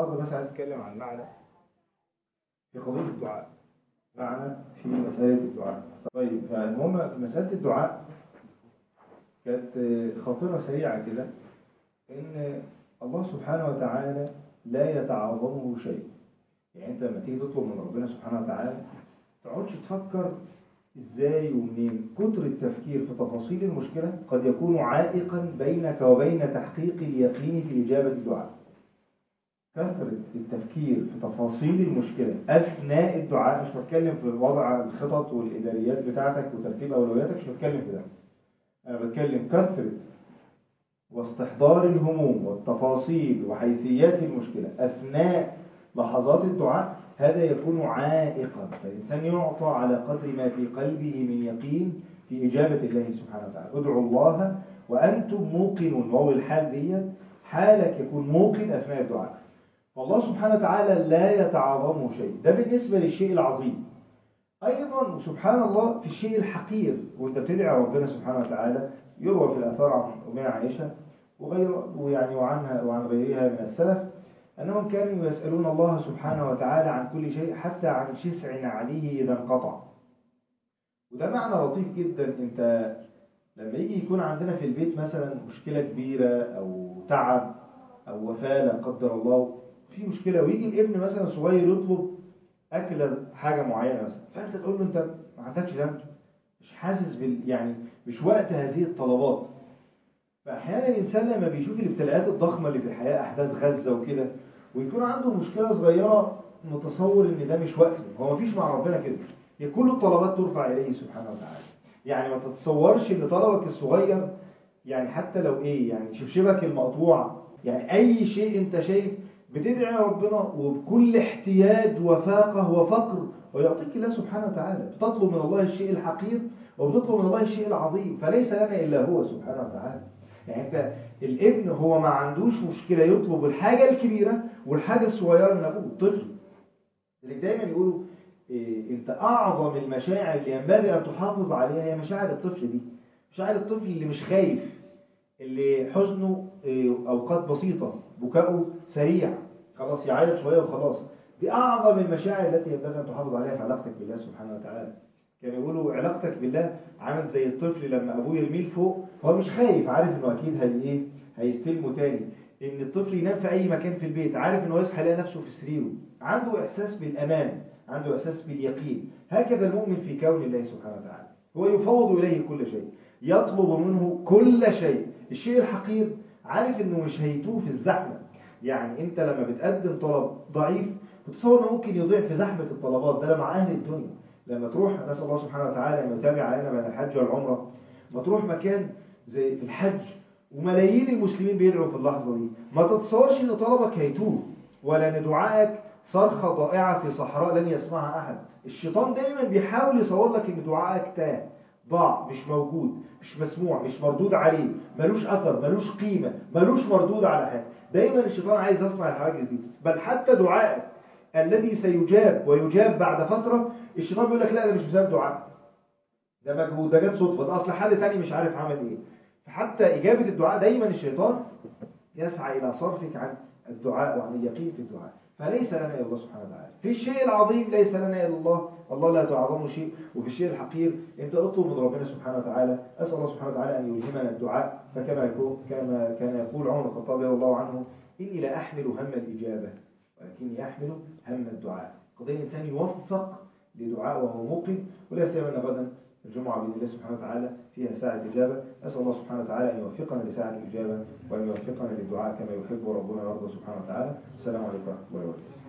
النهارده مثلا هنتكلم عن معنى في قضية الدعاء معنى في مسألة الدعاء طيب فالمهم مسألة الدعاء كانت خاطرة سريعة كده إن الله سبحانه وتعالى لا يتعاظمه شيء يعني أنت لما تيجي تطلب من ربنا سبحانه وتعالى تقعدش تفكر ازاي ومنين كتر التفكير في تفاصيل المشكلة قد يكون عائقا بينك وبين تحقيق اليقين في إجابة الدعاء كثرة التفكير في تفاصيل المشكلة أثناء الدعاء مش بتكلم في وضع الخطط والإداريات بتاعتك وترتيب أولوياتك مش بتكلم في ده أنا بتكلم كثرة واستحضار الهموم والتفاصيل وحيثيات المشكلة أثناء لحظات الدعاء هذا يكون عائقا فالإنسان يعطى على قدر ما في قلبه من يقين في إجابة الله سبحانه وتعالى ادعوا الله وأنتم موقنون وهو الحال دي حالك يكون موقن أثناء الدعاء فالله سبحانه وتعالى لا يتعاظمه شيء ده بالنسبة للشيء العظيم أيضا سبحان الله في الشيء الحقير وانت بتدعي ربنا سبحانه وتعالى يروى في الآثار عن أمنا عائشة وغير ويعني وعنها وعن غيرها من السلف أنهم كانوا يسألون الله سبحانه وتعالى عن كل شيء حتى عن شسع عليه إذا انقطع وده معنى لطيف جدا انت لما يجي يكون عندنا في البيت مثلا مشكلة كبيرة أو تعب أو وفاة لا قدر الله في مشكلة ويجي الابن مثلا صغير يطلب أكلة حاجة معينة مثلا فأنت تقول له أنت ما عندكش دم مش حاسس بال يعني مش وقت هذه الطلبات فأحيانا الإنسان لما بيشوف الابتلاءات الضخمة اللي في الحياة أحداث غزة وكده ويكون عنده مشكلة صغيرة متصور إن ده مش وقته هو مفيش مع ربنا كده هي كل الطلبات ترفع إليه سبحانه وتعالى يعني ما تتصورش إن طلبك الصغير يعني حتى لو إيه يعني شبشبك المقطوع يعني أي شيء أنت شايف بتدعي ربنا وبكل احتياج وفاقة وفقر ويعطيك الله سبحانه وتعالى بتطلب من الله الشيء الحقير وبتطلب من الله الشيء العظيم فليس لنا إلا هو سبحانه وتعالى يعني انت الابن هو ما عندوش مشكلة يطلب الحاجة الكبيرة والحاجة الصغيرة من أبوه الطفل اللي دايما يقولوا إيه انت أعظم المشاعر اللي ينبغي أن تحافظ عليها هي مشاعر الطفل دي مشاعر الطفل اللي مش خايف اللي حزنه إيه أوقات بسيطة بكاؤه سريع خلاص يعيط شوية وخلاص دي أعظم المشاعر التي ينبغي أن تحافظ عليها في علاقتك بالله سبحانه وتعالى كانوا يقولوا علاقتك بالله عامل زي الطفل لما أبوه يرميه لفوق هو مش خايف عارف إنه أكيد هي إيه هيستلمه تاني إن الطفل ينام في أي مكان في البيت عارف إنه يصحى يلاقي نفسه في سريره عنده إحساس بالأمان عنده إحساس باليقين هكذا المؤمن في كون الله سبحانه وتعالى هو يفوض إليه كل شيء يطلب منه كل شيء الشيء الحقير عارف إنه مش هيتوه في الزحمة يعني أنت لما بتقدم طلب ضعيف بتصور إنه ممكن يضيع في زحمة الطلبات ده مع أهل الدنيا لما تروح نسأل الله سبحانه وتعالى أن يتابع علينا بين الحج والعمرة ما تروح مكان زي في الحج وملايين المسلمين بيدعوا في اللحظة دي ما تتصورش ان طلبك هيتوه ولا ان دعائك صرخة ضائعة في صحراء لن يسمعها أحد الشيطان دايما بيحاول يصور لك ان دعائك تاه ضاع مش موجود مش مسموع مش مردود عليه ملوش أثر ملوش قيمة ملوش مردود على حاجة دايما الشيطان عايز يصنع الحواجز دي بل حتى دعائك الذي سيجاب ويجاب بعد فترة الشيطان بيقول لك لا ده مش بسبب دعاء ده مجهود ده جت صدفة ده أصل حد تاني مش عارف عمل إيه فحتى إجابة الدعاء دايما الشيطان يسعى إلى صرفك عن الدعاء وعن اليقين في الدعاء فليس لنا إلا الله سبحانه وتعالى في الشيء العظيم ليس لنا إلا الله الله لا تعظم شيء وفي الشيء الحقير أنت اطلب من ربنا سبحانه وتعالى أسأل الله سبحانه وتعالى أن يلهمنا الدعاء فكما يكون كما كان يقول عمر الخطاب رضي الله عنه إني لا أحمل هم الإجابة ولكني أحمل هم الدعاء قضية الإنسان يوفق لدعاء وهو موقن ولا سيما أن غدا الجمعة بإذن الله سبحانه وتعالى فيها ساعة إجابة أسأل الله سبحانه وتعالى أن يوفقنا لساعة الإجابة وأن يوفقنا للدعاء كما يحب ربنا ويرضى سبحانه وتعالى السلام عليكم ورحمة الله وبركاته